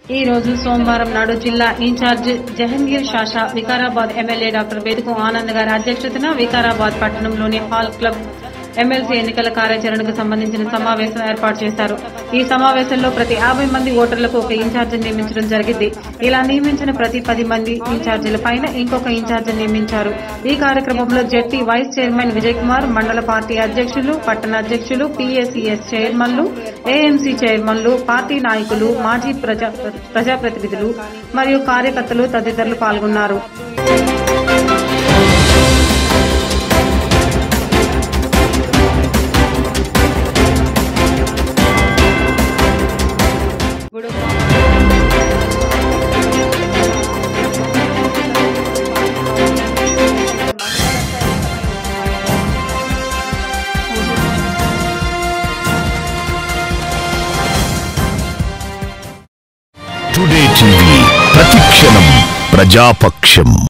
ఈ రోజు సోమవారం నాడు జిల్లా ఇన్ఛార్జ్ జహంగీర్ షాషా వికారాబాద్ ఎమ్మెల్యే డాక్టర్ బేదుకు ఆనంద్ గారి అధ్యక్షతన వికారాబాద్ పట్టణంలోని హాల్ క్లబ్ ఎమ్మెల్సీ ఎన్నికల కార్యాచరణకు సంబంధించిన సమావేశం ఏర్పాటు చేశారు ఈ సమావేశంలో ప్రతి యాభై మంది ఓటర్లకు ఒక ఇన్ఛార్జ్ నియమించడం జరిగింది ఇలా నియమించిన ప్రతి పది మంది ఇన్ఛార్జీల పైన ఇంకొక ఇన్ఛార్జ్ నియమించారు ఈ కార్యక్రమంలో ZP vice chairman Vijay Kumar మండల పార్టీ అధ్యక్షులు పట్టణ అధ్యక్షులు పీఎస్ఈఎస్ చైర్మన్లు ఏఎంసీ చైర్మన్లు పార్టీ నాయకులు మాజీ ప్రజా ప్రజాప్రతినిధులు మరియు కార్యకర్తలు తదితరులు పాల్గొన్నారు టుడే టీవీ ప్రతిక్షణం ప్రజాపక్షం